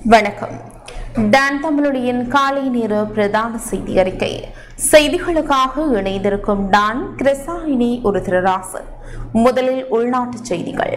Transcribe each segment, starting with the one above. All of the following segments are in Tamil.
வணக்கம் டான் தமிழொலியின் காலை நேர பிரதான செய்தி அறிக்கை செய்திகளுக்காக இணைந்திருக்கும் டான் கிருசாயினி ஒரு திருராசன் முதலில் உள்நாட்டு செய்திகள்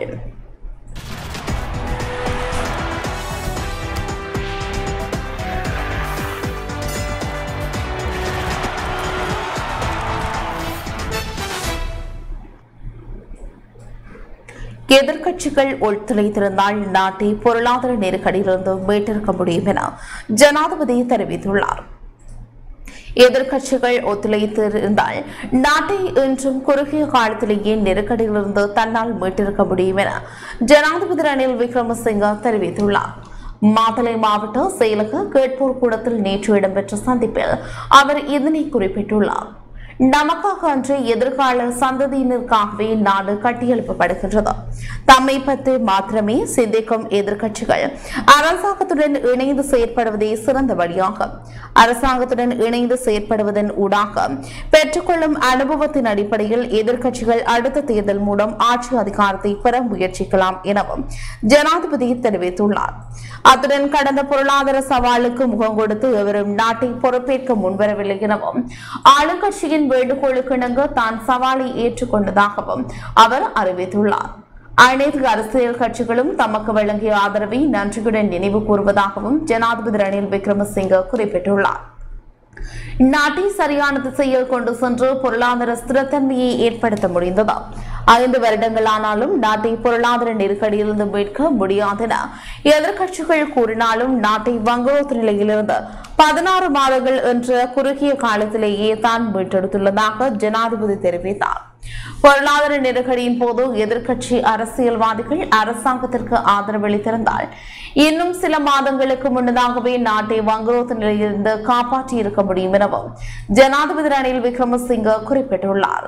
எதிர்க்கட்சிகள் ஒத்துழைத்திருந்தால் நாட்டை பொருளாதார நெருக்கடியிலிருந்து மீட்டிருக்க முடியும் என ஜனாதிபதி தெரிவித்துள்ளார் எதிர்க்கட்சிகள் ஒத்துழைத்திருந்தால் நாட்டை இன்றும் குறுகிய காலத்திலேயே நெருக்கடியிலிருந்து தன்னால் மீட்டிருக்க முடியும் என ஜனாதிபதி ரணில் விக்ரமசிங்க தெரிவித்துள்ளார் மாத்தளை மாவட்ட செயலக கேட்போர் கூடத்தில் நேற்று இடம்பெற்ற சந்திப்பில் அவர் இதனை குறிப்பிட்டுள்ளார் நமக்காக அன்று எதிர்கால சந்ததியினருக்காகவே நாடு கட்டியெழுப்பப்படுகின்றது தம்மை பற்றி மாத்திரமே சிந்திக்கும் எதிர்க்கட்சிகள் அரசாங்கத்துடன் இணைந்து செயற்படுவதே சிறந்த வழியாகும் அரசாங்கத்துடன் இணைந்து செயற்படுவதன் ஊடாக பெற்றுக்கொள்ளும் அனுபவத்தின் அடிப்படையில் எதிர்க்கட்சிகள் அடுத்த தேர்தல் மூலம் ஆட்சி அதிகாரத்தை பெற முயற்சிக்கலாம் எனவும் ஜனாதிபதி தெரிவித்துள்ளார் அத்துடன் கடந்த பொருளாதார சவாலுக்கு முகம் கொடுத்து எவரும் நாட்டை பொறுப்பேற்க முன்வரவில்லை எனவும் ஆளுங்கட்சியின் வேண்டுகோளுக்கு இணங்க தான் சவாலை ஏற்றுக்கொண்டதாகவும் அவர் அறிவித்துள்ளார் அனைத்து அரசியல் கட்சிகளும் தமக்கு வழங்கிய ஆதரவை நன்றியுடன் நினைவு கூறுவதாகவும் ஜனாதிபதி ரணில் விக்ரமசிங்க குறிப்பிட்டுள்ளார் நாட்டை சரியான திசையில் கொண்டு சென்று பொருளாதார ஸ்திரத்தன்மையை ஏற்படுத்த முடிந்தது ஐந்து வருடங்களானாலும் நாட்டை பொருளாதார நெருக்கடியிலிருந்து மீட்க முடியாதென எதிர்க்கட்சிகள் கூறினாலும் நாட்டை வங்குரோத்து நிலையிலிருந்து பதினாறு மாதங்கள் என்ற குறுகிய காலத்திலேயே தான் மீட்டெடுத்துள்ளதாக ஜனாதிபதி தெரிவித்தார் பொருளாதார நெருக்கடியின் போது எதிர்க்கட்சி அரசியல்வாதிகள் அரசாங்கத்திற்கு ஆதரவளித்திருந்தால் இன்னும் சில மாதங்களுக்கு முன்னதாகவே நாட்டை வங்குரோத்து நிலையிலிருந்து காப்பாற்றி இருக்க முடியும் எனவும் ஜனாதிபதி ரணில் விக்ரமசிங்க குறிப்பிட்டுள்ளார்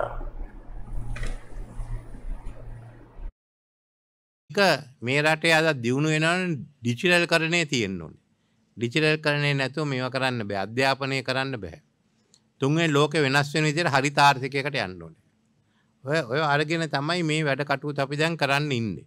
එක මේ රටේ අද දියුණු වෙනවන ඩිචිරල් කරණය තියෙන්න ඕනේ. ඩිචිරල් කරණය නැතුව මේව කරන්න බෑ අධ්‍යාපනය කරන්න බෑ. තුන්ේ ලෝක වෙනස් වෙන විදිර හරි තාර්ථකයකට යන්න ඕනේ. ඔය ඔය අරගෙන තමයි මේ වැඩ කටුත් අපි දැන් කරන්න ඉන්නේ.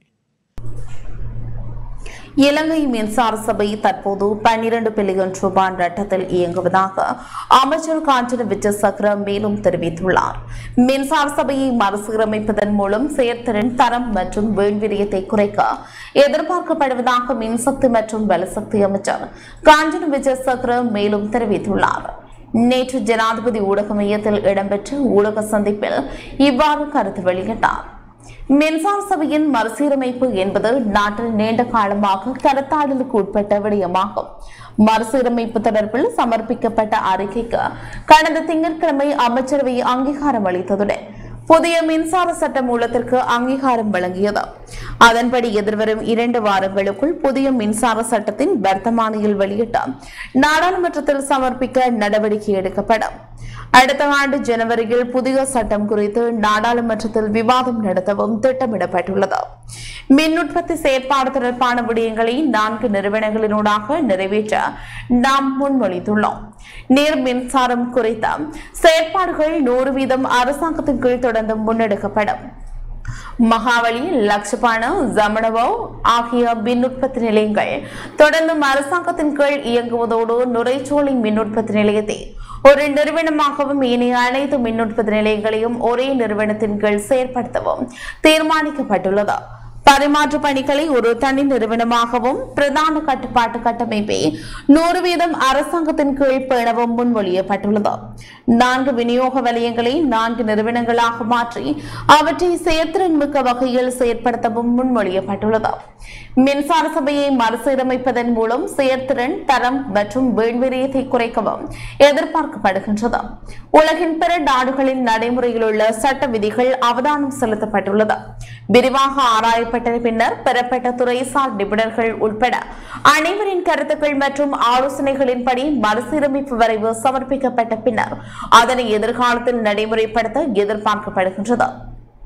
இலங்கை மின்சார சபை தற்போது பன்னிரண்டு பில்லியன் ரூபாய் நட்டத்தில் இயங்குவதாக அமைச்சர் காஞ்சன விஜயசக்கர மேலும் தெரிவித்துள்ளார் மின்சார சபையை மறுசீரமைப்பதன் மூலம் செயற்திறன் தரம் மற்றும் வீண்விரியத்தை குறைக்க எதிர்பார்க்கப்படுவதாக மின்சக்தி மற்றும் வலசக்தி அமைச்சர் காஞ்சன விஜயசக்கர மேலும் தெரிவித்துள்ளார் நேற்று ஜனாதிபதி ஊடக மையத்தில் இடம்பெற்ற ஊடக சந்திப்பில் இவ்வாறு கருத்து வெளியிட்டார் மின்சார சபையின் மறுசீரமைப்பு என்பது நாட்டில் நீண்ட காலமாக கருத்தாடலுக்கு உட்பட்ட விடயமாகும் மறுசீரமைப்பு தொடர்பில் சமர்ப்பிக்கப்பட்ட அறிக்கைக்கு கடந்த திங்கட்கிழமை அமைச்சரவை அங்கீகாரம் அளித்ததுடன் புதிய மின்சார சட்ட மூலத்திற்கு அங்கீகாரம் வழங்கியது அதன்படி எதிர்வரும் இரண்டு வாரங்களுக்குள் புதிய மின்சார சட்டத்தின் வர்த்தமானியில் வெளியிட்ட நாடாளுமன்றத்தில் சமர்ப்பிக்க நடவடிக்கை எடுக்கப்படும் அடுத்த ஆண்டு ஜனவரியில் புதிய சட்டம் குறித்து நாடாளுமன்றத்தில் விவாதம் நடத்தவும் திட்டமிடப்பட்டுள்ளது மின் உற்பத்தி செயற்பாடு தொடர்பான விடயங்களை நான்கு நிறுவனங்களினூடாக நிறைவேற்ற நாம் முன்மொழித்துள்ளோம் நீர் மின்சாரம் குறித்த செயற்பாடுகள் நூறு வீதம் அரசாங்கத்தின் கீழ் தொடர்ந்து முன்னெடுக்கப்படும் மகாவலி லக்ஷபான ஜமனவோ ஆகிய மின் உற்பத்தி நிலையங்கள் தொடர்ந்து அரசாங்கத்தின் கீழ் இயங்குவதோடு நுரைச்சோலை மின் உற்பத்தி நிலையத்தை ஒரு நிறுவனமாகவும் ஏனைய அனைத்து மின் உற்பத்தி நிலையங்களையும் ஒரே நிறுவனத்தின் கீழ் செயற்படுத்தவும் தீர்மானிக்கப்பட்டுள்ளது பரிமாற்ற பணிகளை ஒரு தனி நிறுவனமாகவும் பிரதான கட்டுப்பாட்டு கட்டமைப்பை நூறு வீதம் அரசாங்கத்தின் கீழ் பேணவும் முன்மொழியப்பட்டுள்ளது நான்கு விநியோக வலயங்களை நான்கு நிறுவனங்களாக மாற்றி அவற்றை செயற்திறன் மிக்க வகையில் செயற்படுத்தவும் முன்மொழியப்பட்டுள்ளது மின்சார சபையை மறுசீரமைப்பதன் மூலம் செயற்திறன் தரம் மற்றும் வீண்விரியத்தை குறைக்கவும் எதிர்பார்க்கப்படுகின்றது உலகின் பிற நாடுகளின் நடைமுறையில் உள்ள சட்ட விதிகள் அவதானம் செலுத்தப்பட்டுள்ளது விரிவாக ஆராயப்பட்ட பின்னர் பெறப்பட்ட துறைசார் நிபுணர்கள் உட்பட அனைவரின் கருத்துக்கள் மற்றும் ஆலோசனைகளின்படி மறுசீரமைப்பு வரைவு சமர்ப்பிக்கப்பட்ட பின்னர் அதனை எதிர்காலத்தில் நடைமுறைப்படுத்த எதிர்பார்க்கப்படுகின்றது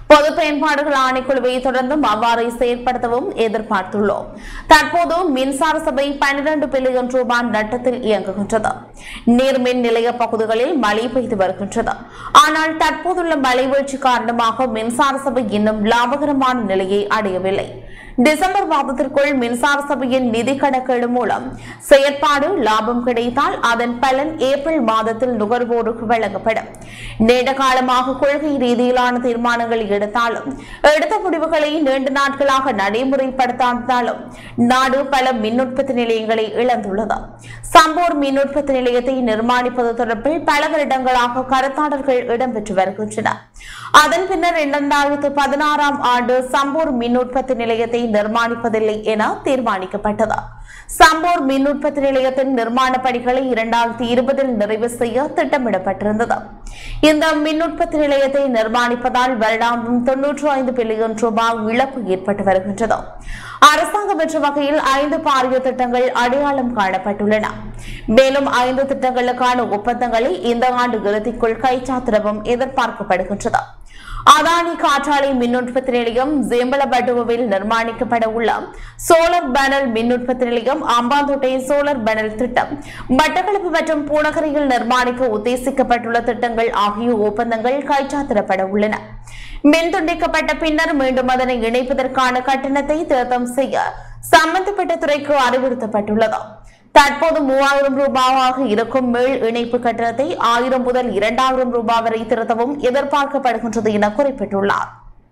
பொது பயன்பாடுகள் ஆணைக்குழுவை தொடர்ந்தும் அவ்வாறு செயற்படுத்தவும் எதிர்பார்த்துள்ளோம் தற்போது மின்சார சபை பன்னிரண்டு பில்லியன் ரூபாய் நட்டத்தில் இயங்குகின்றது நீர்மின் நிலைய பகுதிகளில் மழை பெய்து வருகின்றது ஆனால் தற்போதுள்ள மழை வீழ்ச்சி காரணமாக மின்சார சபை இன்னும் லாபகரமான நிலையை அடையவில்லை டிசம்பர் மாதத்திற்குள் மின்சார சபையின் நிதி கணக்கீடு மூலம் செயற்பாடு லாபம் கிடைத்தால் அதன் பலன் ஏப்ரல் மாதத்தில் நுகர்வோருக்கு வழங்கப்படும் நீண்ட காலமாக கொள்கை ரீதியிலான தீர்மானங்கள் எடுத்தாலும் எடுத்த முடிவுகளை நீண்ட நாட்களாக நடைமுறைப்படுத்தாததாலும் நாடு பல மின் உற்பத்தி நிலையங்களை இழந்துள்ளது சம்பூர் மின் உற்பத்தி நிலையத்தை நிர்மாணிப்பது தொடர்பில் பல வருடங்களாக கருத்தாடல்கள் இடம்பெற்று வருகின்றன அதன் பின்னர் இரண்டாயிரத்து பதினாறாம் ஆண்டு சம்பூர் மின் உற்பத்தி நிலையத்தை நிர்மாணிப்பதில்லை என தீர்மானிக்கப்பட்டது சம்பூர் மின் உற்பத்தி நிலையத்தின் நிர்மாண பணிகளை இரண்டாயிரத்தி இருபதில் நிறைவு செய்ய திட்டமிடப்பட்டிருந்தது இந்த மின் உற்பத்தி நிலையத்தை நிர்மாணிப்பதால் வருடாந்தம் தொன்னூற்று ஐந்து பில்லியன் ரூபாய் இழப்பு ஏற்பட்டு வருகின்றது அரசாங்கம் என்ற வகையில் ஐந்து பாரிய திட்டங்கள் அடையாளம் காணப்பட்டுள்ளன மேலும் ஐந்து திட்டங்களுக்கான ஒப்பந்தங்களை இந்த ஆண்டு இறுதிக்குள் கைச்சாத்திடவும் எதிர்பார்க்கப்படுகின்றது அதானி காற்றாலை மின் உற்பத்தி நிலையம் ஜேம்பலபட்டுவில் நிர்மாணிக்கப்பட உள்ள சோலார் பேனல் மின் உற்பத்தி நிலையம் அம்பாந்தோட்டை சோலார் பேனல் திட்டம் மட்டக்களப்பு மற்றும் பூநகரியில் நிர்மாணிக்க உத்தேசிக்கப்பட்டுள்ள திட்டங்கள் ஆகிய ஒப்பந்தங்கள் கைச்சாத்திடப்பட உள்ளன மின் துண்டிக்கப்பட்ட பின்னர் மீண்டும் அதனை இணைப்பதற்கான கட்டணத்தை திருத்தம் செய்ய சம்பந்தப்பட்ட துறைக்கு அறிவுறுத்தப்பட்டுள்ளது தற்போது மூவாயிரம் ரூபாவாக இருக்கும் மேல் இணைப்பு கட்டணத்தை ஆயிரம் முதல் இரண்டாயிரம் ரூபாய் வரை திருத்தவும் எதிர்பார்க்கப்படுகின்றது என குறிப்பிட்டுள்ளார்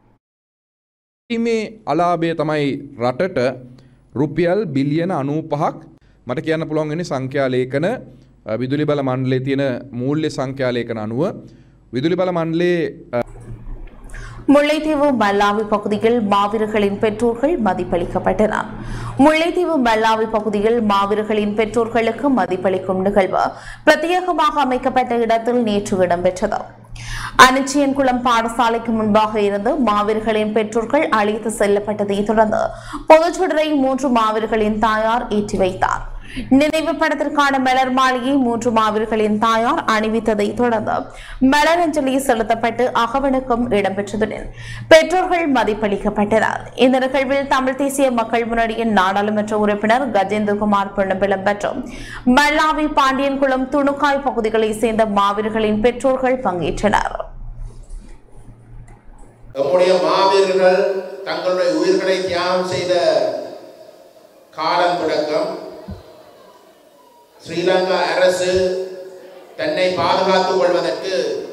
මේ අලාභය තමයි රටට රුපියල් බිලියන අනූ පහක් මට කියන්න පුළුවන්ගෙන සංඛ්‍යාලේකන විදුලි බල මණ්ඩලේ තියෙන මූල්‍ය සංඛ්‍යාලේකන අනුව විදුලි බල මණ්ඩලේ முல்லைத்தீவு மல்லாவி பகுதியில் மாவீரர்களின் பெற்றோர்கள் மதிப்பளிக்கப்பட்டனர் முல்லைத்தீவு மல்லாவி பகுதியில் மாவீரர்களின் பெற்றோர்களுக்கு மதிப்பளிக்கும் நிகழ்வு பிரத்யேகமாக அமைக்கப்பட்ட இடத்தில் நேற்று இடம்பெற்றது அனிச்சியன்குளம் பாடசாலைக்கு முன்பாக இருந்து மாவீரர்களின் பெற்றோர்கள் அழைத்து செல்லப்பட்டதை தொடர்ந்து பொதுச்சுடரை மூன்று மாவீரர்களின் தாயார் ஏற்றி வைத்தார் நினைவு படத்திற்கான மலர் மாலையை மூன்று மாவீரர்களின் தாயார் அணிவித்ததை தொடர்ந்து மலர் அஞ்சலி செலுத்தப்பட்டு அகவணக்கம் இடம்பெற்றதுடன் பெற்றோர்கள் மதிப்பளிக்கப்பட்டனர் இந்த நிகழ்வில் தமிழ் தேசிய மக்கள் முன்னணியின் நாடாளுமன்ற உறுப்பினர் கஜேந்திரகுமார் பொன்னம்பலம் மற்றும் மல்லாவி பாண்டியன்குளம் துணுக்காய் பகுதிகளைச் சேர்ந்த மாவீரர்களின் பெற்றோர்கள் பங்கேற்றனர் நம்முடைய மாவீரர்கள் தங்களுடைய உயிர்களை தியாகம் செய்த காலம் தொடக்கம் ஸ்ரீலங்கா அரசு தன்னை பாதுகாத்துக் கொள்வதற்கு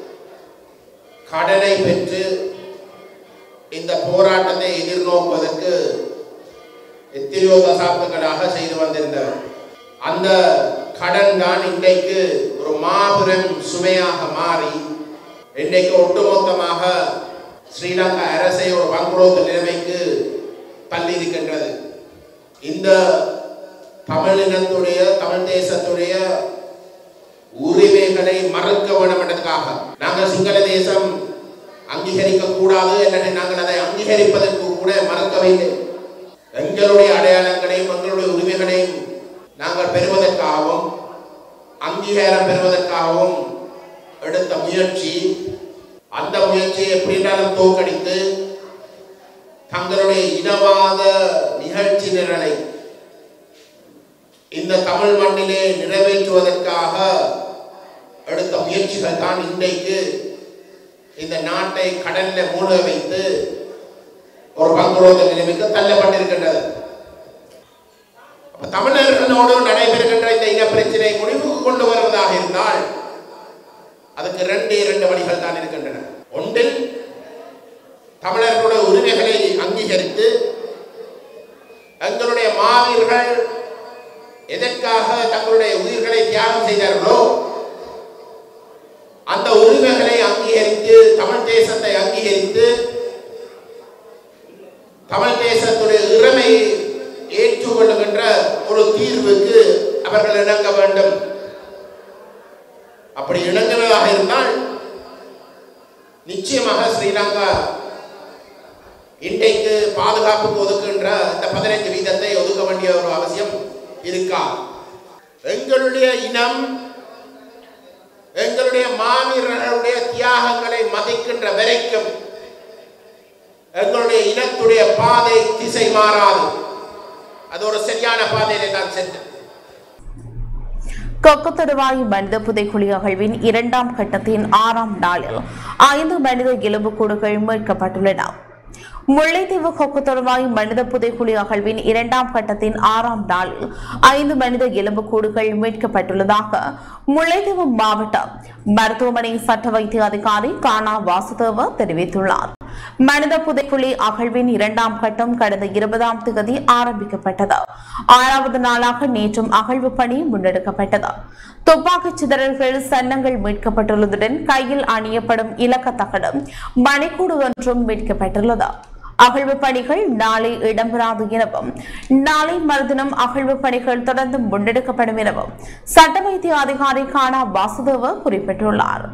கடனை பெற்று இந்த போராட்டத்தை எதிர்நோக்குவதற்கு எத்தனையோ தசாப்தங்களாக செய்து வந்திருந்தவர் அந்த கடன் தான் இன்றைக்கு ஒரு மாபெரும் சுமையாக மாறி இன்றைக்கு ஒட்டுமொத்தமாக ஸ்ரீலங்கா அரசை ஒரு வங்குரோத்து நிலைமைக்கு தள்ளி இருக்கின்றது இந்த தமிழினத்துடைய தமிழ் தேசத்துடைய உரிமைகளை மறுக்க வேண்டும் என்றதுக்காக நாங்கள் சிங்கள தேசம் அங்கீகரிக்க கூடாது என்று நாங்கள் அதை அங்கீகரிப்பதற்கு கூட மறக்கவில்லை எங்களுடைய அடையாளங்களையும் எங்களுடைய உரிமைகளையும் நாங்கள் பெறுவதற்காகவும் அங்கீகாரம் பெறுவதற்காகவும் எடுத்த முயற்சி அந்த முயற்சியை எப்படினாலும் தோற்கடித்து தங்களுடைய இனவாத நிகழ்ச்சி நிரலை இந்த தமிழ் மண்ணிலே நிறைவேற்றுவதற்காக எடுத்த முயற்சிகள் தான் இன்றைக்கு இந்த நாட்டை கடல்ல மூழ்க வைத்து ஒரு பங்குரோத நிலைமைக்கு தள்ளப்பட்டிருக்கின்றது அப்ப தமிழர்களோடு நடைபெறுகின்ற இந்த இன பிரச்சனை முடிவுக்கு கொண்டு வருவதாக இருந்தால் அதுக்கு ரெண்டு இரண்டு வழிகள் தான் இருக்கின்றன ஒன்றில் தமிழர்களுடைய உரிமைகளை அங்கீகரித்து எங்களுடைய மாவீரர்கள் எதற்காக தங்களுடைய உயிர்களை தியாகம் செய்தார்களோ அந்த உரிமைகளை அங்கீகரித்து தமிழ் தேசத்தை அங்கீகரித்து தமிழ் தேசத்துடைய இறமை ஏற்றுக்கொள்ளுகின்ற ஒரு தீர்வுக்கு அவர்கள் இணங்க வேண்டும் அப்படி இணங்குவதாக இருந்தால் நிச்சயமாக ஸ்ரீலங்கா இன்றைக்கு பாதுகாப்புக்கு ஒதுக்குகின்ற இந்த பதினைந்து வீதத்தை ஒதுக்க வேண்டிய ஒரு அவசியம் இருக்கா எங்களுடைய இனம் எங்களுடைய மாவீரர்களுடைய தியாகங்களை மதிக்கின்ற வரைக்கும் எங்களுடைய இனத்துடைய பாதை திசை மாறாது அது ஒரு சரியான பாதையிலே நான் சென்றேன் கொக்கு தருவாய் மனித புதைக்குழி அகழ்வின் இரண்டாம் கட்டத்தின் ஆறாம் நாளில் ஐந்து மனித எலும்புக்கூடுகள் மீட்கப்பட்டுள்ளன முல்லைத்தீவு கொக்கு தருவாய் மனித புதைக்குழி அகழ்வின் இரண்டாம் கட்டத்தின் ஆறாம் நாளில் ஐந்து மனித எலும்புக்கூடுகள் மீட்கப்பட்டுள்ளதாக முல்லைத்தீவு மாவட்ட மருத்துவமனை சட்ட வைத்திய அதிகாரி கானா வாசுதேவ தெரிவித்துள்ளார் மனித புதைக்குழி அகழ்வின் இரண்டாம் கட்டம் கடந்த இருபதாம் தேதி ஆரம்பிக்கப்பட்டது ஆறாவது நாளாக நேற்றும் அகழ்வு பணி முன்னெடுக்கப்பட்டது துப்பாக்கிச் சிதறல்கள் சன்னங்கள் மீட்கப்பட்டுள்ளதுடன் கையில் அணியப்படும் இலக்க தகடம் மணிக்கூடு ஒன்றும் மீட்கப்பட்டுள்ளது அகழ்வு பணிகள் நாளை இடம்பெறாது எனவும் நாளை மறுதினம் அகழ்வு பணிகள் தொடர்ந்து முன்னெடுக்கப்படும் எனவும் சட்ட வைத்திய அதிகாரி கானா வாசுதேவ குறிப்பிட்டுள்ளார்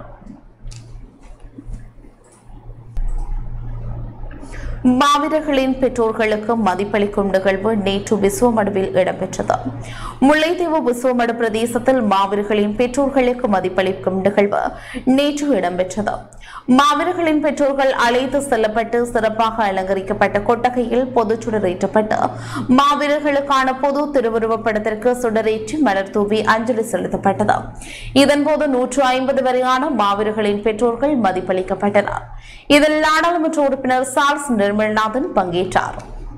மாவீரர்களின் பெற்றோர்களுக்கு மதிப்பளிக்கும் நிகழ்வு நேற்று விசுவமடுவில் இடம்பெற்றது முல்லைத்தீவு விசுவமடு பிரதேசத்தில் மாவீரர்களின் பெற்றோர்களுக்கு மதிப்பளிக்கும் நிகழ்வு நேற்று இடம்பெற்றது மாவீரர்களின் பெற்றோர்கள் அழைத்து செல்லப்பட்டு சிறப்பாக அலங்கரிக்கப்பட்ட கொட்டகையில் பொதுச் சுடரேற்றப்பட்டு மாவீரர்களுக்கான பொது திருவுருவப் படத்திற்கு சுடரேற்றி மலர் தூவி அஞ்சலி செலுத்தப்பட்டது இதன்போது நூற்று ஐம்பது வரையான மாவீரர்களின் பெற்றோர்கள் மதிப்பளிக்கப்பட்டனர் இதில் நாடாளுமன்ற உறுப்பினர் சார்ஸ் நிர்மல்நாதன் பங்கேற்றார்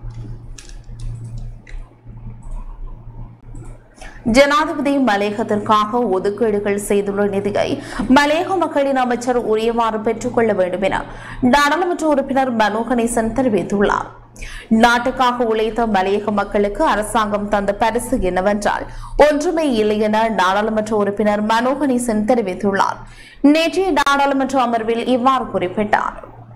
ஜனாதிபதி மலையகத்திற்காக ஒதுக்கீடுகள் செய்துள்ள நிதியை மலையக மக்களின் அமைச்சர் உரியவாறு பெற்றுக்கொள்ள வேண்டும் என நாடாளுமன்ற உறுப்பினர் மனோ கணேசன் தெரிவித்துள்ளார் நாட்டுக்காக உழைத்த மலையக மக்களுக்கு அரசாங்கம் தந்த பரிசு என்னவென்றால் ஒன்றுமே இல்லை என நாடாளுமன்ற உறுப்பினர் மனோ கணேசன் தெரிவித்துள்ளார் நேற்றைய நாடாளுமன்ற அமர்வில் இவ்வாறு குறிப்பிட்டார்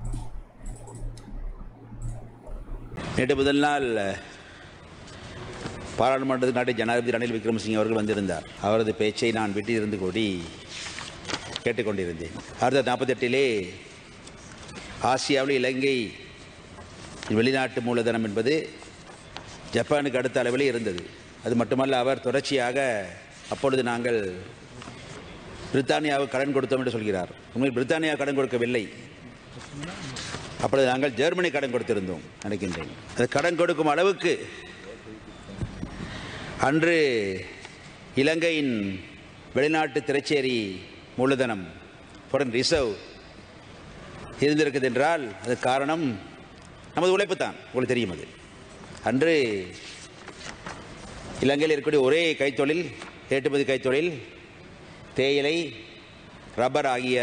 நேற்று முதல் நாள் பாராளுமன்றத்துக்கு நாட்டு ஜனாதிபதி ரணில் விக்ரமசிங்க அவர்கள் வந்திருந்தார் அவரது பேச்சை நான் வீட்டிலிருந்து கூடி கேட்டுக்கொண்டிருந்தேன் ஆயிரத்தி நாற்பத்தெட்டிலே ஆசியாவில் இலங்கை வெளிநாட்டு மூலதனம் என்பது ஜப்பானுக்கு அடுத்த அளவில் இருந்தது அது மட்டுமல்ல அவர் தொடர்ச்சியாக அப்பொழுது நாங்கள் பிரித்தானியாவுக்கு கடன் கொடுத்தோம் என்று சொல்கிறார் உண்மையில் பிரித்தானியா கடன் கொடுக்கவில்லை அப்பொழுது நாங்கள் ஜெர்மனி கடன் கொடுத்திருந்தோம் நினைக்கின்றேன் அது கடன் கொடுக்கும் அளவுக்கு அன்று இலங்கையின் வெளிநாட்டு திரைச்சேரி மூலதனம் ஃபாரின் ரிசர்வ் இருந்திருக்குது என்றால் அது காரணம் நமது உழைப்பு தான் உங்களுக்கு தெரியும் அது அன்று இலங்கையில் இருக்கக்கூடிய ஒரே கைத்தொழில் ஏற்றுமதி கைத்தொழில் தேயிலை ரப்பர் ஆகிய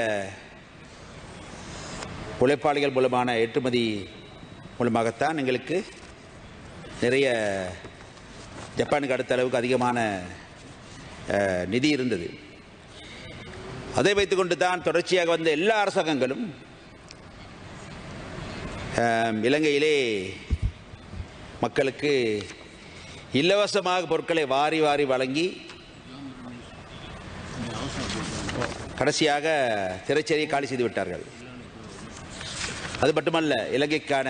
உழைப்பாளிகள் மூலமான ஏற்றுமதி மூலமாகத்தான் எங்களுக்கு நிறைய ஜப்பானுக்கு அடுத்த அளவுக்கு அதிகமான அஹ், நிதி இருந்தது அதை வைத்துக்கொண்டு தான் தொடர்ச்சியாக வந்த எல்லா அரசாங்கங்களும் அஹ், இலங்கையிலே மக்களுக்கு இலவசமாக பொருட்களை வாரி வாரி வழங்கி கடைசியாக திரைச்சேரியை காலி செய்து விட்டார்கள் அது மட்டுமல்ல இலங்கைக்கான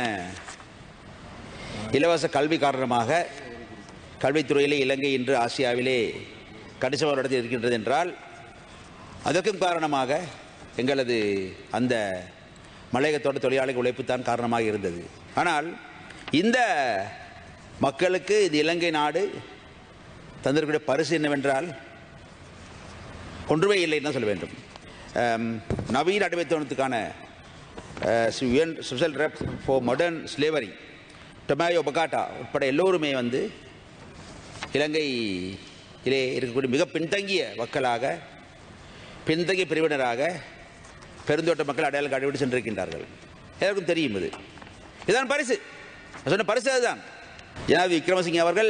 இலவச கல்வி காரணமாக கல்வித்துறையிலே இலங்கை இன்று ஆசியாவிலே கணிசமான இடத்தில் இருக்கின்றது என்றால் அதற்கும் காரணமாக எங்களது அந்த மலையகத்தோட்ட தொழிலாளர்கள் உழைப்பு தான் காரணமாக இருந்தது ஆனால் இந்த மக்களுக்கு இது இலங்கை நாடு தந்திருக்கக்கூடிய பரிசு என்னவென்றால் ஒன்றுமே இல்லை தான் சொல்ல வேண்டும் ஆம், நவீன அடிமைத்தனத்துக்கான special rep for modern slavery Tomoya Obokata உட்பட எல்லோருமே வந்து இலங்கையிலே இருக்கக்கூடிய மிக பின்தங்கிய மக்களாக பின்தங்கிய பிரிவினராக பெருந்தோட்ட மக்கள் அடையாளம் காட்டிவிட்டு சென்றிருக்கின்றார்கள் எல்லாருக்கும் தெரியும் இது இதுதான் பரிசு நான் சொன்ன பரிசு அதுதான் ஜனாதிபதி விக்ரமசிங்க அவர்கள்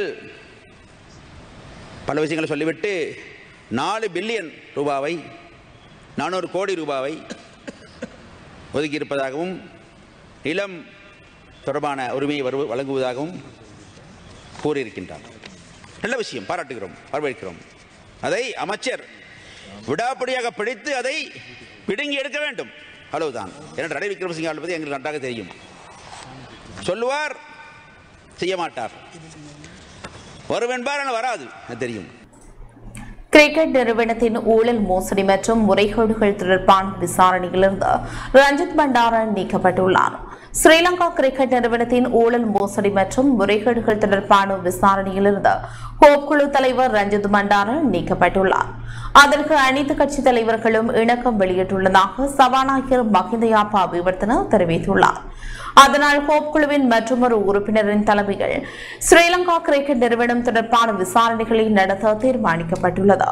பல விஷயங்களை சொல்லிவிட்டு நாலு பில்லியன் ரூபாவை நானூறு கோடி ரூபாவை ஒதுக்கியிருப்பதாகவும் நிலம் தொடர்பான உரிமையை வரு வழங்குவதாகவும் கூறியிருக்கின்றார் நல்ல விஷயம் பாராட்டுகிறோம் வரவேற்கிறோம் அதை அமைச்சர் விடாப்படியாக பிடித்து அதை பிடுங்கி எடுக்க வேண்டும் அவ்வளவுதான் ஏன்னா ரணில் விக்ரமசிங்க அவர்களை பற்றி எங்களுக்கு நன்றாக தெரியும் சொல்லுவார் செய்ய மாட்டார் வரும் என்பார் ஆனால் வராது அது தெரியும் கிரிக்கெட் நிறுவனத்தின் ஊழல் மோசடி மற்றும் முறைகேடுகள் தொடர்பான விசாரணையிலிருந்து ரஞ்சித் பண்டாரா நீக்கப்பட்டுள்ளார் ஸ்ரீலங்கா கிரிக்கெட் நிறுவனத்தின் ஊழல் மோசடி மற்றும் முறைகேடுகள் தொடர்பான விசாரணையிலிருந்து கோப் குழு தலைவர் ரஞ்சித் மண்டார நீக்கப்பட்டுள்ளார் அதற்கு அனைத்து கட்சி தலைவர்களும் இணக்கம் வெளியிட்டுள்ளதாக சபாநாயகர் மஹிந்த யாப்பா அபிவர்த்தன தெரிவித்துள்ளார் அதனால் கோப் குழுவின் மற்றொரு உறுப்பினரின் தலைமையில் ஸ்ரீலங்கா கிரிக்கெட் நிறுவனம் தொடர்பான விசாரணைகளை நடத்த தீர்மானிக்கப்பட்டுள்ளது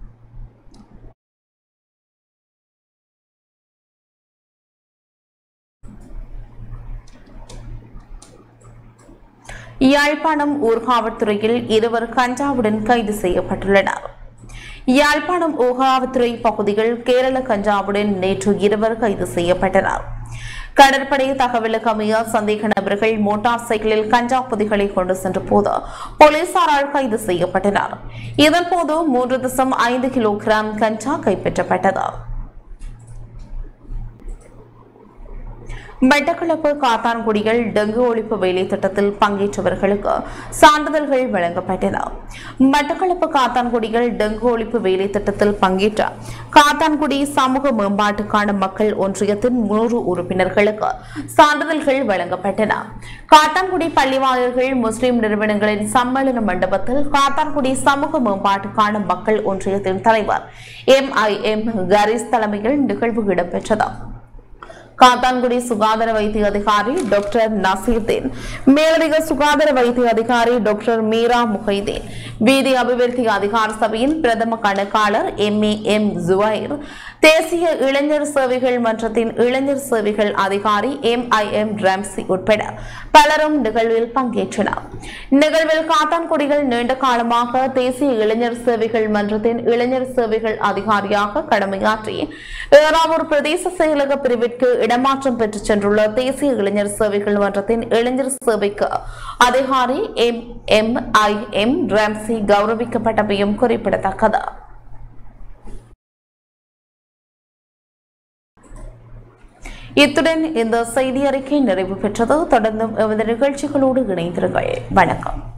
யாழ்ப்பாணம் ஊர்காவல்துறையில் இருவர் கஞ்சாவுடன் கைது செய்யப்பட்டுள்ளனர் யாழ்ப்பாணம் ஊகாவத்துறை பகுதியில் கேரள கஞ்சாவுடன் நேற்று இருவர் கைது செய்யப்பட்டனர் கடற்படை தகவலுக்கு அமைய சந்தேக நபர்கள் மோட்டார் சைக்கிளில் கஞ்சா பொதிகளை கொண்டு சென்ற போது போலீசாரால் கைது செய்யப்பட்டனர் இதன்போது மூன்று தசம் ஐந்து கிலோகிராம் கஞ்சா கைப்பற்றப்பட்டது மட்டக்களப்பு காத்தான்குடிகள் டெங்கு ஒழிப்பு வேலை திட்டத்தில் பங்கேற்றவர்களுக்கு சான்றிதழ்கள் வழங்கப்பட்டன மட்டக்களப்பு காத்தான்குடிகள் டெங்கு ஒழிப்பு வேலை திட்டத்தில் பங்கேற்ற காத்தான்குடி சமூக மேம்பாட்டுக்கான மக்கள் ஒன்றியத்தின் நூறு உறுப்பினர்களுக்கு சான்றிதழ்கள் வழங்கப்பட்டன காத்தான்குடி பள்ளிவாயல்கள் முஸ்லிம் நிறுவனங்களின் சம்மேளன மண்டபத்தில் காத்தான்குடி சமூக மேம்பாட்டுக்கான மக்கள் ஒன்றியத்தின் தலைவர் எம் ஐ எம் கரீஸ் தலைமையில் நிகழ்வு இடம்பெற்றது காத்தான்குடி சுகாதார வைத்திய அதிகாரி டாக்டர் நசீர்தீன் மேலதிக சுகாதார வைத்திய அதிகாரி டாக்டர் மீரா முஹைதீன் வீதி அபிவிருத்தி அதிகார சபையின் பிரதம கணக்காளர் எம் ஏ எம் ஜுவைர் தேசிய இளைஞர் சேவைகள் மன்றத்தின் இளைஞர் சேவைகள் அதிகாரி எம் ஐ எம் ரம்சி உட்பட பலரும் நிகழ்வில் பங்கேற்றனர் நிகழ்வில் காத்தான்குடிகள் நீண்ட காலமாக தேசிய இளைஞர் சேவைகள் மன்றத்தின் இளைஞர் சேவைகள் அதிகாரியாக கடமையாற்றி ஏறாவூர் பிரதேச செயலக பிரிவிற்கு இடமாற்றம் பெற்று சென்றுள்ள தேசிய இளைஞர் சேவைகள் மன்றத்தின் இளைஞர் சேவைக்கு அதிகாரி M M I M Ramzi கௌரவிக்கப்பட்டமையும் குறிப்பிடத்தக்கது இத்துடன் இந்த செய்தி அறிக்கை நிறைவு பெற்றது தொடர்ந்தும் எமது நிகழ்ச்சிகளோடு இணைந்திருங்கள் வணக்கம்